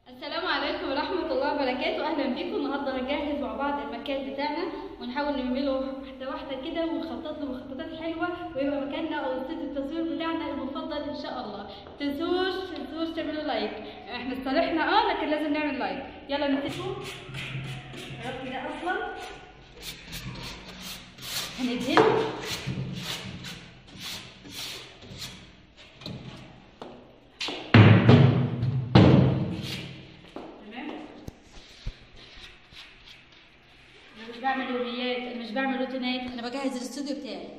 السلام عليكم ورحمة الله وبركاته أهلا بيكم النهاردة هنجهز مع بعض المكان بتاعنا ونحاول نعمله واحدة واحدة كده ونخطط له مخططات حلوة ويبقى مكاننا أو استوديو التصوير بتاعنا المفضل إن شاء الله تنسوش تنسوش تعملوا لايك احنا اصطلحنا اه لكن لازم نعمل لايك يلا نبتدي الرب ده أصلا هندهنه تمام انا مش بعمل يوميات انا مش بعمل روتينات انا بجهز الاستوديو بتاعي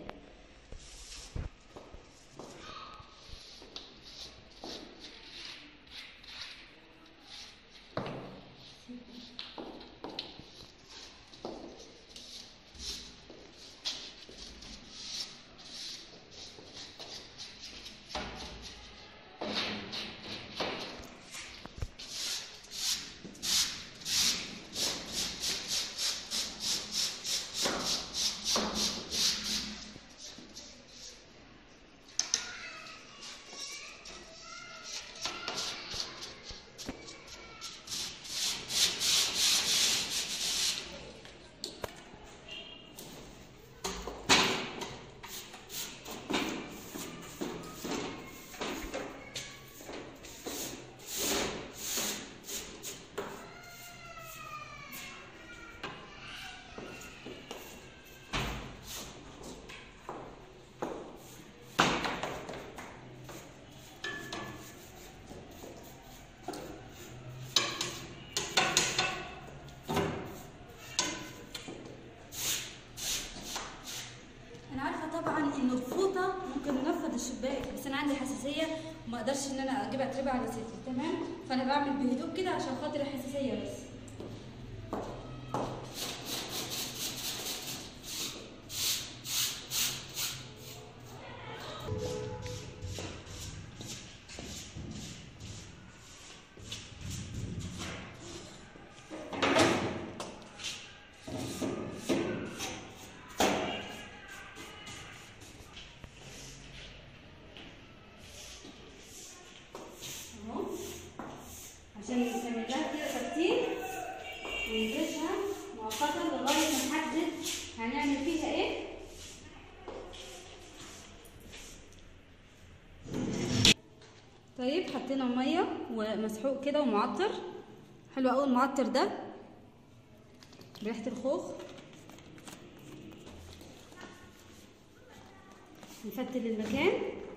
انا عارفه طبعا ان الفوطه ممكن ننفض الشباك بس انا عندي حساسيه وما اقدرش ان انا اجيبها اتربع على صدري تمام فانا بعمل بهدوء كده عشان خاطر الحساسيه بس اهو عشان نستعمل لها كده ترتيب ونفرشها مؤقتا لغايه ما نحدد هنعمل فيها ايه طيب حطينا ميه ومسحوق كده ومعطر حلو قوي المعطر ده بريحه الخوخ نفتل المكان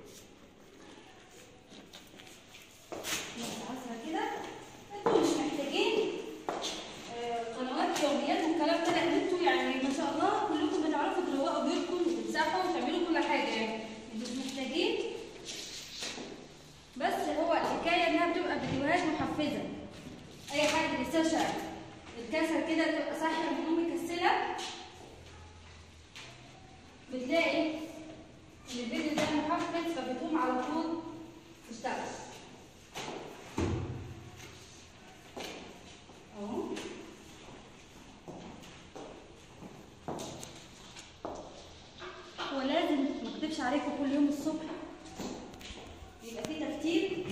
عصرة كده انتوا مش محتاجين آه، قنوات يوميات والكلام ده لان انتوا يعني ما شاء الله كلكم بتعرفوا تروقوا بيوتكم وتمسحوا وتعملوا كل حاجه يعني انتوا مش محتاجين بس هو الحكايه انها بتبقى فيديوهات محفزه اي حد بيستشعر الكسل كده تبقى صاحيه من النوم مكسله بتلاقي ان الفيديو ده محفز فبتقوم على طول تشتغل اهو هو لازم ما اكتبش عليكم كل يوم الصبح يبقى في ترتيب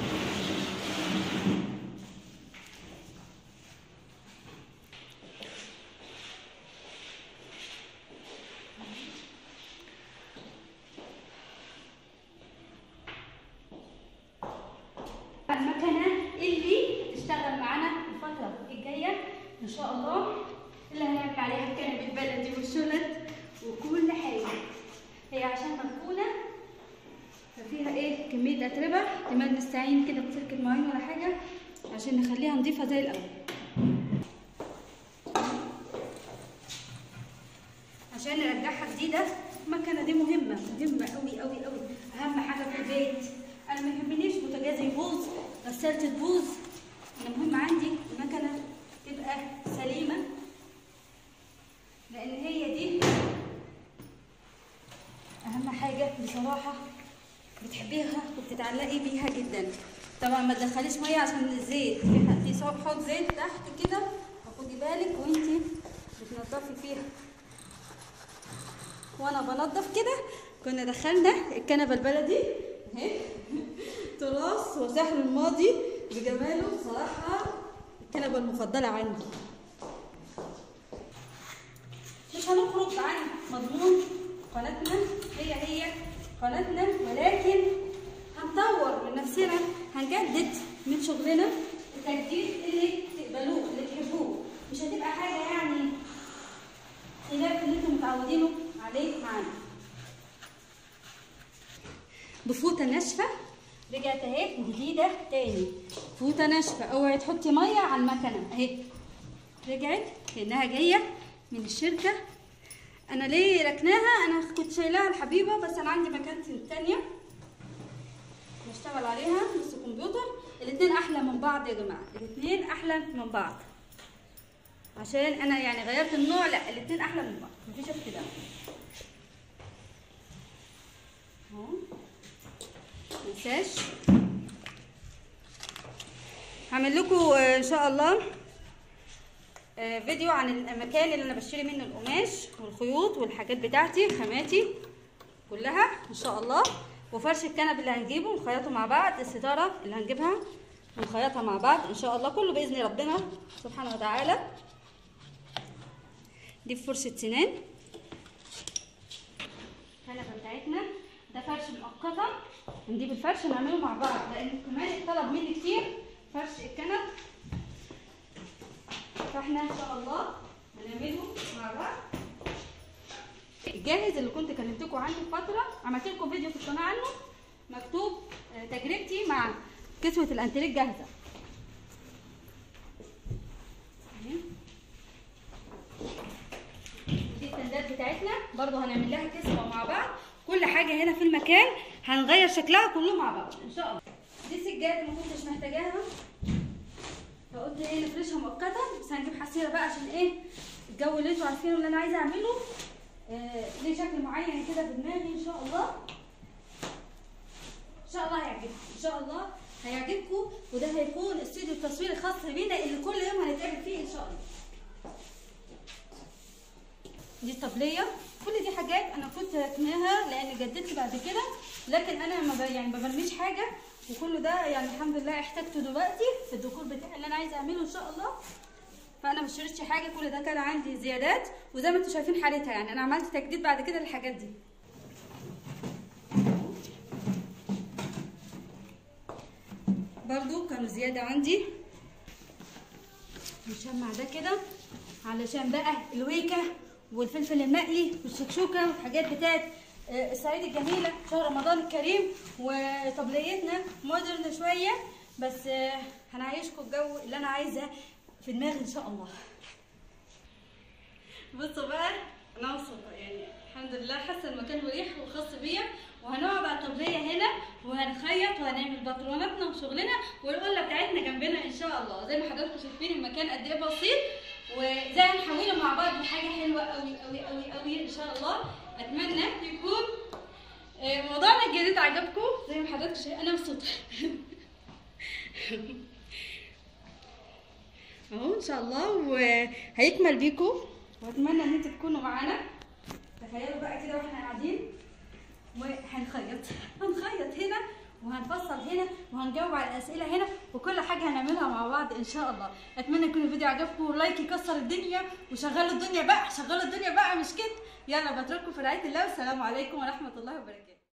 المكنه اللي تشتغل معانا الفتره الجايه ان شاء الله اللي هنعمل عليها الكنبه البلدي والشلت وكل حاجه هي عشان مركونه ففيها ايه كميه اتربه احتمال نستعين كده بسلك المواعين ولا حاجه عشان نخليها نظيفه زي الاول عشان نرجعها جديده المكنه دي مهمه مهمه قوي قوي قوي اهم حاجه في البيت انا ما يهمنيش بوتاجاز يبوظ غسالة تبوظ انا مهم عندي المكنه تبقى سليمه لان هي دي اهم حاجه بصراحه بتحبيها وبتتعلقي بيها جدا طبعا ما تدخليش ميه عشان الزيت في ح- في صوب حوض زيت تحت كده فخدي بالك وانتي بتنضفي فيها وانا بنضف كده كنا دخلنا الكنبه البلدي اهي تراث وسحر الماضي بجماله بصراحه الكنبه المفضله عندي مش هنخرج عن مضمون قناتنا هي هي قناتنا ولكن هنطور من نفسنا هنجدد من شغلنا التجديد اللي تقبلوه اللي تحبوه مش هتبقى حاجه يعني خلاف اللي انتم متعودينه عليه معانا بفوطه ناشفه رجعت اهي جديده تاني فوطه ناشفه اوعي تحطي ميه على المكنه اهي رجعت كانها جايه من الشركه انا ليه ركناها انا كنت شايلاها الحبيبه بس انا عندي مكانتي التانيه بشتغل عليها بس الكمبيوتر الاتنين احلى من بعض يا جماعه الاتنين احلى من بعض عشان انا يعني غيرت النوع لا الاتنين احلى من بعض مفيش اختلاف اهو منساش هعمل لكم آه، ان شاء الله آه، فيديو عن المكان اللي انا بشتري منه القماش والخيوط والحاجات بتاعتي خاماتي كلها ان شاء الله وفرش الكنب اللي هنجيبه ونخيطه مع بعض الستاره اللي هنجيبها ونخيطها مع بعض ان شاء الله كله باذن ربنا سبحانه وتعالى دي فرشه سنان الكنبه بتاعتنا ده فرش مؤقتا هنجيب الفرش نعمله مع بعض لان كمان طلب مني كتير فرش الكنب فاحنا ان شاء الله هنعمله مع بعض الجاهز اللي كنت كلمتكم عنه فتره عملت لكم فيديو في القناه عنه مكتوب آه، تجربتي مع كسوه الانتريك جاهزه أهي. دي التندات بتاعتنا برضو هنعمل لها كسوه مع بعض كل حاجه هنا في المكان هنغير شكلها كله مع بعض ان شاء الله دي سجاده ما كنتش محتاجاها فقلت ايه نفرشها مؤقتا بس هنجيب حسيره بقى عشان ايه الجو اللي انتوا عارفينه اللي انا عايزه اعمله آه ليه شكل معين كده في دماغي ان شاء الله ان شاء الله هيعجبكم ان شاء الله هيعجبكم وده هيكون استوديو التصوير الخاص بينا اللي كل يوم هنتقابل فيه ان شاء الله دي الطبليه كل دي حاجات انا كنت ركناها لان جددت بعد كده لكن انا ما ب- يعني ما برميش حاجه وكل ده يعني الحمد لله احتاجته دلوقتي في الديكور بتاعي اللي انا عايزه اعمله ان شاء الله فانا ما اشتريتش حاجه كل ده كان عندي زيادات وزي ما انتم شايفين حالتها يعني انا عملت تجديد بعد كده للحاجات دي برضو كانوا زياده عندي نشمع ده كده علشان بقى الويكه والفلفل المقلي والشكشوكه والحاجات بتاعت آه، الصعيد الجميله شهر رمضان الكريم وطبليتنا مودرن شويه بس آه، هنعيشكم الجو اللي انا عايزاه في دماغي ان شاء الله بصوا بقى انا مبسوطه يعني الحمد لله حاسه المكان مريح وخاص بيا وهنقعد على الطبليه هنا وهنخيط وهنعمل بطروناتنا وشغلنا والقله بتاعتنا جنبنا ان شاء الله زي ما حضراتكم شايفين المكان قد ايه بسيط وزي هنحوله مع بعض لحاجه حلوه قوي قوي قوي قوي ان شاء الله اتمنى يكون آه، موضوعنا الجديد عجبكم زي ما حضراتكم شايفين انا مبسوطه اهو ان شاء الله وهيكمل بيكم واتمنى ان انتوا تكونوا معانا تخيلوا بقى كده واحنا قاعدين وهنخيط هنخيط هنا وهنفصل هنا وهنجاوب على الاسئله هنا وكل حاجه هنعملها مع بعض ان شاء الله اتمنى يكون الفيديو عجبكم لايك يكسر الدنيا وشغلوا الدنيا بقى شغلوا الدنيا بقى مش كده يلا بترككم في رعايه الله والسلام عليكم ورحمه الله وبركاته